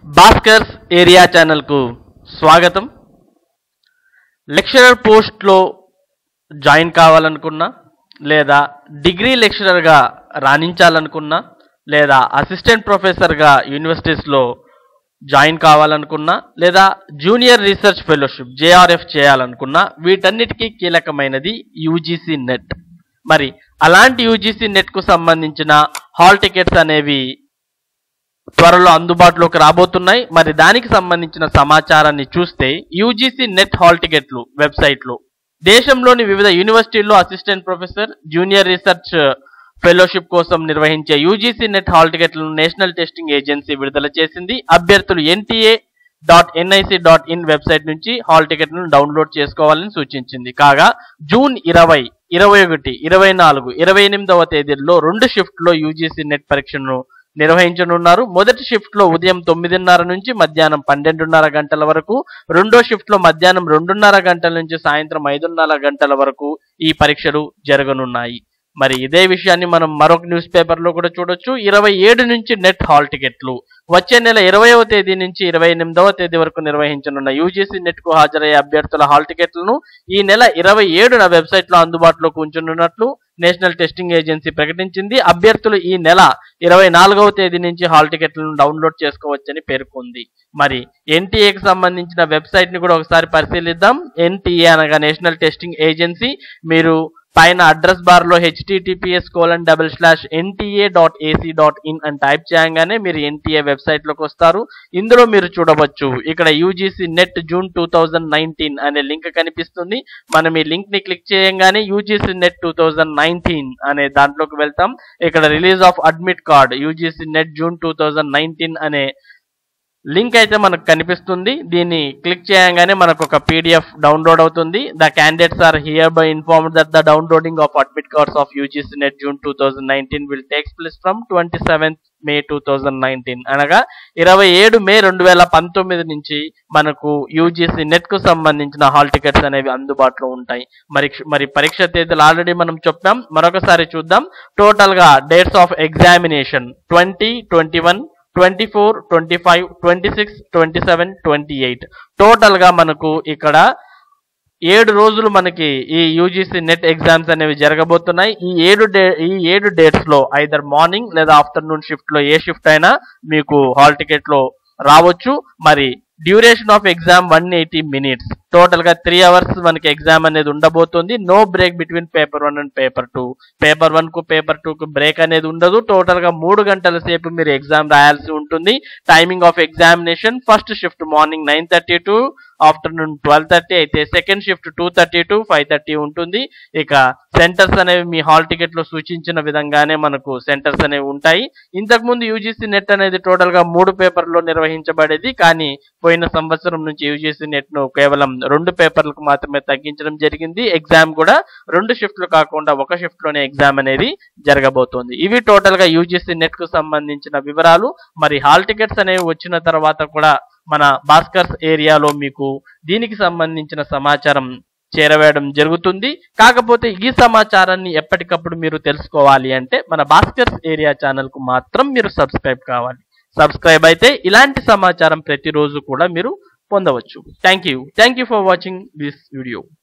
Bhaskar's area ఛానల్కు స్వాగతం lecturer పోస్ట్లో జాయిన్ కావాలనుకున్నా లేదా డిగ్రీ లెక్చరర్గా రాణించాలనుకున్నా లేదా అసిస్టెంట్ ప్రొఫెసర్గా యూనివర్సిటీస్లో జాయిన్ కావాలనుకున్నా లేదా జూనియర్ రీసెర్చ్ ఫెలోషిప్ జేఆర్ఎఫ్ చేయాలనుకున్నా వీటన్నిటికీ కీలకమైనది యూజీసీ నెట్ మరి అలాంటి యూజీసీ నెట్కు సంబంధించిన హాల్ టికెట్స్ అనేవి త్వరలో అందుబాటులోకి రాబోతున్నాయి మరి దానికి సంబంధించిన సమాచారాన్ని చూస్తే యూజీసీ నెట్ హాల్ టికెట్లు వెబ్సైట్లో దేశంలోని వివిధ యూనివర్సిటీల్లో assistant professor junior research fellowship కోసం నిర్వహించే యూజీసీ నెట్ హాల్ టికెట్లను నేషనల్ టెస్టింగ్ ఏజెన్సీ విడుదల చేసింది అభ్యర్థులు NTA dot NIC dot in website నుంచి హాల్ టికెట్లను డౌన్లోడ్ చేసుకోవాలని సూచించింది కాగా జూన్ ఇరవై ఇరవై ఒకటి ఇరవై నాలుగు ఇరవై ఎనిమిదవ తేదీల్లో రెండు షిఫ్ట్లో యూజీసీ నెట్ పరీక్షను నిర్వహించనున్నారు మొదటి షిఫ్ట్ లో ఉదయం తొమ్మిదిన్నర నుంచి మధ్యాహ్నం పన్నెండున్నర గంటల వరకు రెండో షిఫ్ట్ లో మధ్యాహ్నం రెండున్నర గంటల నుంచి సాయంత్రం ఐదున్నర గంటల వరకు ఈ పరీక్షలు జరగనున్నాయి మరి ఇదే విషయాన్ని మనం మరొక న్యూస్ పేపర్ లో కూడా చూడొచ్చు ఇరవై ఏడు నుంచి నెట్ హాల్ టికెట్లు వచ్చే నెల ఇరవైవ తేదీ నుంచి ఇరవై ఎనిమిదవ తేదీ వరకు నిర్వహించనున్న యూజీసీ నెట్ కు హాజరయ్యే అభ్యర్థుల హాల్ టికెట్లను ఈ నెల ఇరవై ఏడున వెబ్సైట్ లో అందుబాటులోకి ఉంచనున్నట్లు నేషనల్ టెస్టింగ్ ఏజెన్సీ ప్రకటించింది అభ్యర్థులు ఈ నెల ఇరవై నాలుగవ తేదీ నుంచి హాల్ టికెట్లను డౌన్లోడ్ చేసుకోవచ్చని పేర్కొంది మరి ఎన్టీఏకి సంబంధించిన వెబ్సైట్ ని కూడా ఒకసారి పరిశీలిద్దాం ఎన్టీఏ అనగా నేషనల్ టెస్టింగ్ ఏజెన్సీ మీరు పైన అడ్రస్ బార్ లో HTTPS colon double slash NTA dot AC dot in అని టైప్ చేయగానే మీరు ఎన్టీఏ వెబ్సైట్ లోకి వస్తారు ఇందులో మీరు చూడవచ్చు ఇక్కడ UGC NET June two thousand nineteen అనే లింక్ కనిపిస్తుంది మనం ఈ లింక్ ని క్లిక్ చేయగానే UGC NET two thousand nineteen అనే దాంట్లోకి వెళ్తాం ఇక్కడ release of admit card UGC NET June two thousand nineteen అనే లింక్ అయితే మనకు కనిపిస్తుంది దీన్ని క్లిక్ చేయగానే మనకు ఒక పీడిఎఫ్ డౌన్లోడ్ అవుతుంది the candidates are hereby informed that the downloading of admit cards of UGC NET June two thousand nineteen will takes place from twenty seventh May two thousand nineteen అనగా ఇరవై ఏడు మే రెండు వేల పంతొమ్మిది నుంచి మనకు UGC net కు సంబంధించిన హాల్ టికెట్స్ అనేవి అందుబాటులో ఉంటాయి మరి మరి పరీక్ష తేదీలు ఆల్రెడీ మనం చెప్పాం మరొకసారి చూద్దాం టోటల్ గా dates of examination twenty twenty one twenty four twenty five twenty six twenty seven twenty eight total గా మనకు ఇక్కడ ఏడు రోజులు మనకి ఈ యూజీసీ నెట్ ఎగ్జామ్స్ అనేవి జరగబోతున్నాయి ఈ ఏడు డే ఈ ఏడు డేట్స్ లో ఐదర్ మార్నింగ్ లేదా ఆఫ్టర్నూన్ షిఫ్ట్ లో ఏ షిఫ్ట్ అయినా మీకు హాల్ టికెట్ లో రావచ్చు మరి duration of exam one eighty minutes total గా త్రీ అవర్స్ మనకి ఎగ్జామ్ అనేది ఉండబోతుంది no break between paper one and paper two paper one కు పేపర్ టూ కు బ్రేక్ అనేది ఉండదు టోటల్ గా మూడు గంటల సేపు మీరు ఎగ్జామ్ రాయాల్సి ఉంటుంది timing of examination first shift morning nine thirty to afternoon twelve thirty అయితే second shift two thirty to five thirty ఉంటుంది ఇక సెంటర్స్ అనేవి మీ హాల్ టికెట్ లో సూచించిన విధంగానే మనకు సెంటర్స్ అనేవి ఉంటాయి ఇంతకు ముందు యూజీసీ నెట్ అనేది టోటల్ గా మూడు పేపర్లో నిర్వహించబడేది కానీ పోయిన సంవత్సరం నుంచి యూజీసీ నెట్ ను కేవలం రెండు పేపర్లకు మాత్రమే తగ్గించడం జరిగింది ఎగ్జామ్ కూడా రెండు షిఫ్ట్లు కాకుండా ఒక షిఫ్ట్ లోనే ఎగ్జామ్ అనేది జరగబోతోంది ఇవి టోటల్ గా యూజీసీ నెట్ కు సంబంధించిన వివరాలు మరి హాల్ టికెట్స్ అనేవి వచ్చిన తర్వాత కూడా మన భాస్కర్స్ ఏరియాలో మీకు దీనికి సంబంధించిన సమాచారం చేరవేయడం జరుగుతుంది కాకపోతే ఈ సమాచారాన్ని ఎప్పటికప్పుడు మీరు తెలుసుకోవాలి అంటే మన భాస్కర్స్ ఏరియా ఛానల్ కు మాత్రం మీరు సబ్స్క్రైబ్ కావాలి సబ్స్క్రైబ్ అయితే ఇలాంటి సమాచారం ప్రతిరోజు కూడా మీరు పొందవచ్చు thank you thank you for watching this video